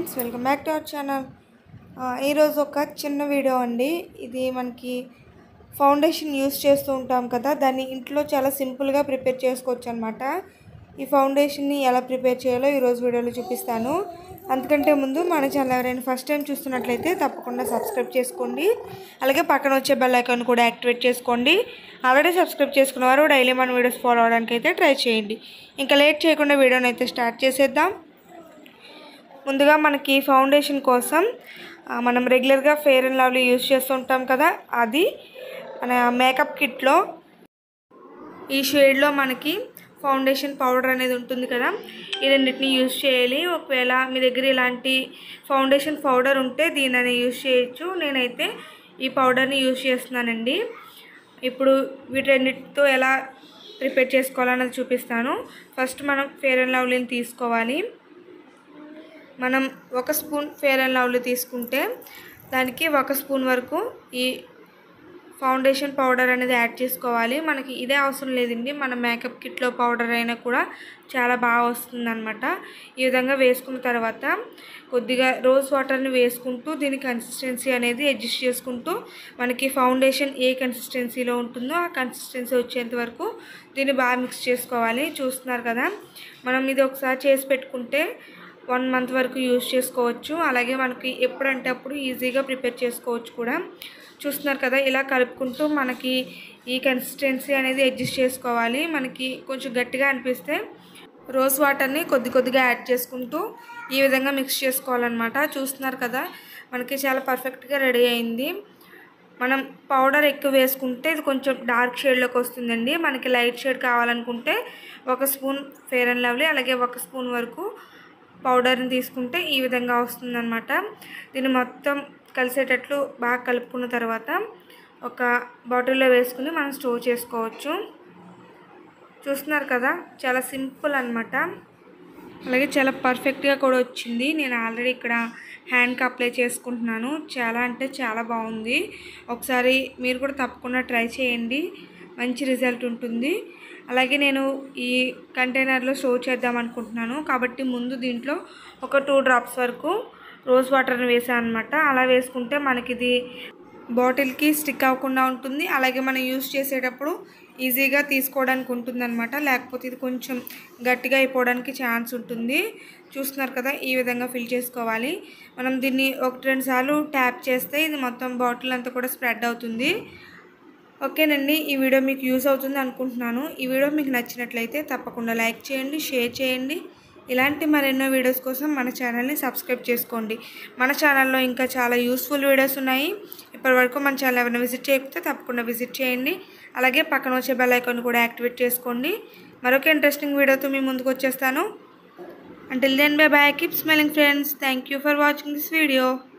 friends welcome back to our channel ఈరోజు ఒక చిన్న వీడియో అండి ఇది మనకి ఫౌండేషన్ యూస్ చేస్తూ ఉంటాం కదా దాన్ని ఇంట్లో చాలా సింపుల్గా ప్రిపేర్ చేసుకోవచ్చు అనమాట ఈ ఫౌండేషన్ని ఎలా ప్రిపేర్ చేయాలో ఈరోజు వీడియోలో చూపిస్తాను అందుకంటే ముందు మన ఛానల్ ఎవరైనా ఫస్ట్ టైం చూస్తున్నట్లయితే తప్పకుండా సబ్స్క్రైబ్ చేసుకోండి అలాగే పక్కన వచ్చే బెల్ ఐకాన్ కూడా యాక్టివేట్ చేసుకోండి ఆల్రెడీ సబ్స్క్రైబ్ చేసుకున్న వారు డైలీ మన వీడియోస్ ఫాలో అవడానికి అయితే ట్రై చేయండి ఇంకా లేట్ చేయకుండా వీడియోని అయితే స్టార్ట్ చేసేద్దాం ముందుగా మనకి ఫౌండేషన్ కోసం ఆ, మనం రెగ్యులర్గా ఫెయిర్ అండ్ లవ్లీ యూస్ చేస్తుంటాం కదా అది మన మేకప్ కిట్లో ఈ షేడ్లో మనకి ఫౌండేషన్ పౌడర్ అనేది ఉంటుంది కదా ఈ రెండింటిని యూస్ చేయాలి ఒకవేళ మీ దగ్గర ఇలాంటి ఫౌండేషన్ పౌడర్ ఉంటే దీనిని యూస్ చేయొచ్చు నేనైతే ఈ పౌడర్ని యూస్ చేస్తున్నానండి ఇప్పుడు వీటన్నిటితో ఎలా ప్రిపేర్ చేసుకోవాలన్నది చూపిస్తాను ఫస్ట్ మనం ఫేర్ అండ్ లవ్లీని తీసుకోవాలి మనం ఒక స్పూన్ ఫేర్ అండ్ లవ్లీ తీసుకుంటే దానికి ఒక స్పూన్ వరకు ఈ ఫౌండేషన్ పౌడర్ అనేది యాడ్ చేసుకోవాలి మనకి ఇదే అవసరం లేదండి మన మేకప్ కిట్లో పౌడర్ అయినా కూడా చాలా బాగా వస్తుందన్నమాట ఈ విధంగా వేసుకున్న తర్వాత కొద్దిగా రోజ్ వాటర్ని వేసుకుంటూ దీని కన్సిస్టెన్సీ అనేది అడ్జస్ట్ చేసుకుంటూ మనకి ఫౌండేషన్ ఏ కన్సిస్టెన్సీలో ఉంటుందో ఆ కన్సిస్టెన్సీ వచ్చేంత వరకు దీన్ని బాగా మిక్స్ చేసుకోవాలి చూస్తున్నారు కదా మనం ఇది ఒకసారి చేసి పెట్టుకుంటే వన్ మంత్ వరకు యూజ్ చేసుకోవచ్చు అలాగే మనకి ఎప్పుడంటే అప్పుడు ఈజీగా ప్రిపేర్ చేసుకోవచ్చు కూడా చూస్తున్నారు కదా ఇలా కలుపుకుంటూ మనకి ఈ కన్సిస్టెన్సీ అనేది అడ్జస్ట్ చేసుకోవాలి మనకి కొంచెం గట్టిగా అనిపిస్తే రోజ్ వాటర్ని కొద్ది కొద్దిగా యాడ్ చేసుకుంటూ ఈ విధంగా మిక్స్ చేసుకోవాలన్నమాట చూస్తున్నారు కదా మనకి చాలా పర్ఫెక్ట్గా రెడీ అయింది మనం పౌడర్ ఎక్కువ వేసుకుంటే ఇది కొంచెం డార్క్ షేడ్లోకి వస్తుందండి మనకి లైట్ షేడ్ కావాలనుకుంటే ఒక స్పూన్ ఫేర్ అండ్ లవ్లీ అలాగే ఒక స్పూన్ వరకు పౌడర్ని తీసుకుంటే ఈ విధంగా వస్తుందన్నమాట దీన్ని మొత్తం కలిసేటట్లు బాగా కలుపుకున్న తర్వాత ఒక బాటిల్లో వేసుకుని మనం స్టోర్ చేసుకోవచ్చు చూస్తున్నారు కదా చాలా సింపుల్ అనమాట అలాగే చాలా పర్ఫెక్ట్గా కూడా వచ్చింది నేను ఆల్రెడీ ఇక్కడ హ్యాండ్కి అప్లై చేసుకుంటున్నాను చాలా అంటే చాలా బాగుంది ఒకసారి మీరు కూడా తప్పకుండా ట్రై చేయండి మంచి రిజల్ట్ ఉంటుంది అలాగే నేను ఈ కంటైనర్లో స్టోర్ చేద్దాం అనుకుంటున్నాను కాబట్టి ముందు దీంట్లో ఒక టూ డ్రాప్స్ వరకు రోజ్ వాటర్ని వేసాను అనమాట అలా వేసుకుంటే మనకి ఇది బాటిల్కి స్టిక్ అవ్వకుండా ఉంటుంది అలాగే మనం యూస్ చేసేటప్పుడు ఈజీగా తీసుకోవడానికి ఉంటుందన్నమాట లేకపోతే ఇది కొంచెం గట్టిగా అయిపోవడానికి ఛాన్స్ ఉంటుంది చూస్తున్నారు కదా ఈ విధంగా ఫిల్ చేసుకోవాలి మనం దీన్ని ఒకటి రెండు సార్లు ట్యాప్ చేస్తే ఇది మొత్తం బాటిల్ అంతా కూడా స్ప్రెడ్ అవుతుంది ఓకేనండి ఈ వీడియో మీకు యూస్ అవుతుంది అనుకుంటున్నాను ఈ వీడియో మీకు నచ్చినట్లయితే తప్పకుండా లైక్ చేయండి షేర్ చేయండి ఇలాంటి మరెన్నో వీడియోస్ కోసం మన ఛానల్ని సబ్స్క్రైబ్ చేసుకోండి మన ఛానల్లో ఇంకా చాలా యూస్ఫుల్ వీడియోస్ ఉన్నాయి ఇప్పటివరకు మన ఛానల్ ఎవరైనా విజిట్ చేయకపోతే తప్పకుండా విజిట్ చేయండి అలాగే పక్కన వచ్చే బెల్ ఐకాన్ కూడా యాక్టివేట్ చేసుకోండి మరొక ఇంట్రెస్టింగ్ వీడియోతో మీ ముందుకు వచ్చేస్తాను until then bye bye keep smiling friends thank you for watching this video